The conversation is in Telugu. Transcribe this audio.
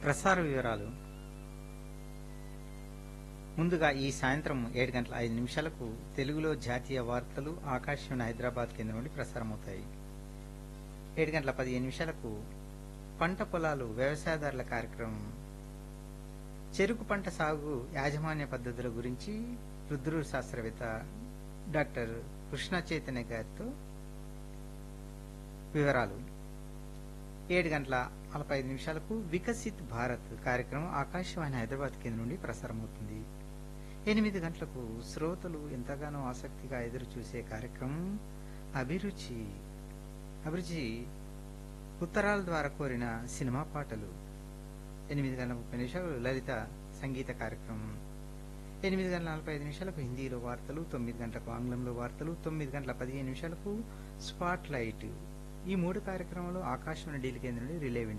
ప్రసార వివరాలు ముందుగా ఈ సాయంత్రం ఏడు గంటల ఐదు నిమిషాలకు తెలుగులో జాతీయ వార్తలు ఆకాశవాణి హైదరాబాద్ కేంద్రం నుండి ప్రసారమవుతాయి ఏడు గంటల పదిహేను నిమిషాలకు పంట పొలాలు వ్యవసాయదారుల కార్యక్రమం చెరుకు పంట సాగు యాజమాన్య పద్ధతుల గురించి రుద్రూరు శాస్త్రవేత్త డాక్టర్ కృష్ణ చైతన్య గారితో వివరాలు ఏడు గంటల నలభై ఐదు నిమిషాలకు వికసిత్ భారత్ కార్యక్రమం ఆకాశవాణి హైదరాబాద్ కేంద్రం నుండి ప్రసారమవుతుంది ఎనిమిది గంటలకు శ్రోతలు ఎంతగానో ఆసక్తిగా ఎదురు చూసే కార్యక్రమం అభిరుచి అభిరుచి ఉత్తరాల ద్వారా కోరిన సినిమా పాటలు ఎనిమిది గంటల ముప్పై నిమిషాలు లలిత సంగీత కార్యక్రమం ఎనిమిది గంటల నలభై ఐదు నిమిషాలకు హిందీలో వార్తలు తొమ్మిది గంటలకు ఆంగ్లంలో వార్తలు తొమ్మిది గంటల పదిహేను నిమిషాలకు స్పాట్ లైట్ ఈ మూడు కార్యక్రమాలు ఆకాశవాణి ఢిల్లీ కేంద్రం నుండి రిలే వింటారు